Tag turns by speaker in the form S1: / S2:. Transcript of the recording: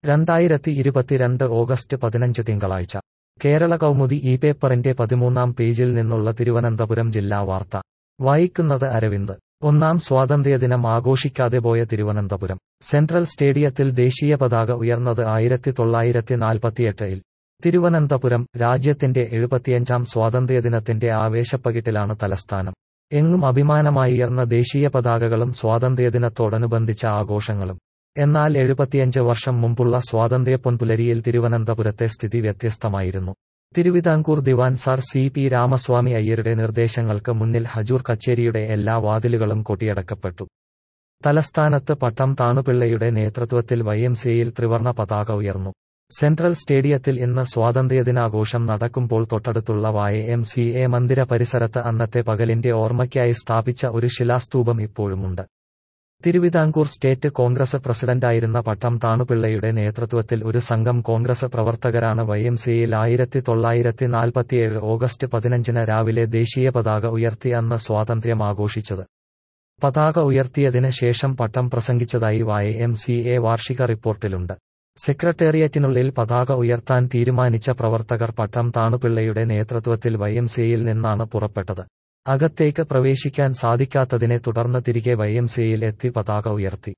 S1: രണ്ടായിരത്തി ഇരുപത്തിരണ്ട് ഓഗസ്റ്റ് പതിനഞ്ച് തിങ്കളാഴ്ച കേരള കൗമുദി ഈ പേപ്പറിന്റെ പതിമൂന്നാം പേജിൽ നിന്നുള്ള തിരുവനന്തപുരം ജില്ലാ വാർത്ത വായിക്കുന്നത് അരവിന്ദ് ഒന്നാം സ്വാതന്ത്ര്യദിനം ആഘോഷിക്കാതെ പോയ തിരുവനന്തപുരം സെൻട്രൽ സ്റ്റേഡിയത്തിൽ ദേശീയ പതാക ഉയർന്നത് ആയിരത്തി തൊള്ളായിരത്തി നാൽപ്പത്തിയെട്ടിൽ തിരുവനന്തപുരം രാജ്യത്തിന്റെ എഴുപത്തിയഞ്ചാം സ്വാതന്ത്ര്യദിനത്തിന്റെ ആവേശപ്പകിട്ടിലാണ് തലസ്ഥാനം എങ്ങും അഭിമാനമായി ഉയർന്ന ദേശീയ പതാകകളും സ്വാതന്ത്ര്യദിനത്തോടനുബന്ധിച്ച ആഘോഷങ്ങളും എന്നാൽ എഴുപത്തിയഞ്ച് വർഷം മുമ്പുള്ള സ്വാതന്ത്ര്യ പൊൻപുലരിയിൽ തിരുവനന്തപുരത്തെ സ്ഥിതി വ്യത്യസ്തമായിരുന്നു തിരുവിതാംകൂർ ദിവാൻ സാർ സി പി രാമസ്വാമി അയ്യരുടെ നിർദ്ദേശങ്ങൾക്ക് മുന്നിൽ ഹജൂർ കച്ചേരിയുടെ എല്ലാ വാതിലുകളും കൊട്ടിയടക്കപ്പെട്ടു തലസ്ഥാനത്ത് പട്ടം താണുപിള്ളയുടെ നേതൃത്വത്തിൽ വൈഎംസിയിൽ ത്രിവർണ പതാക ഉയർന്നു സെൻട്രൽ സ്റ്റേഡിയത്തിൽ ഇന്ന് സ്വാതന്ത്ര്യദിനാഘോഷം നടക്കുമ്പോൾ തൊട്ടടുത്തുള്ള വായ എം സി എ മന്ദിര പരിസരത്ത് അന്നത്തെ പകലിന്റെ ഓർമ്മയ്ക്കായി സ്ഥാപിച്ച ഒരു ശിലാസ്തൂപം ഇപ്പോഴുമുണ്ട് തിരുവിതാംകൂർ സ്റ്റേറ്റ് കോൺഗ്രസ് പ്രസിഡന്റായിരുന്ന പട്ടം താണുപിള്ളയുടെ നേതൃത്വത്തിൽ ഒരു സംഘം കോൺഗ്രസ് പ്രവർത്തകരാണ് വൈഎംസിയിൽ ആയിരത്തി തൊള്ളായിരത്തി നാൽപ്പത്തിയേഴ് ഓഗസ്റ്റ് പതിനഞ്ചിന് രാവിലെ ദേശീയ പതാക ഉയർത്തി അന്ന് സ്വാതന്ത്ര്യം ആഘോഷിച്ചത് പതാക ഉയർത്തിയതിന് ശേഷം പട്ടം പ്രസംഗിച്ചതായി വായ എം സി എ വാർഷിക റിപ്പോർട്ടിലുണ്ട് സെക്രട്ടേറിയറ്റിനുള്ളിൽ പതാക ഉയർത്താൻ തീരുമാനിച്ച പ്രവർത്തകർ പട്ടം താണുപിള്ളയുടെ നേതൃത്വത്തിൽ വൈഎംസിയിൽ നിന്നാണ് പുറപ്പെട്ടത് അകത്തേക്ക് പ്രവേശിക്കാൻ സാധിക്കാത്തതിനെ തുടർന്ന് തിരികെ വൈഎംസിയിൽ എത്തി പതാക ഉയർത്തി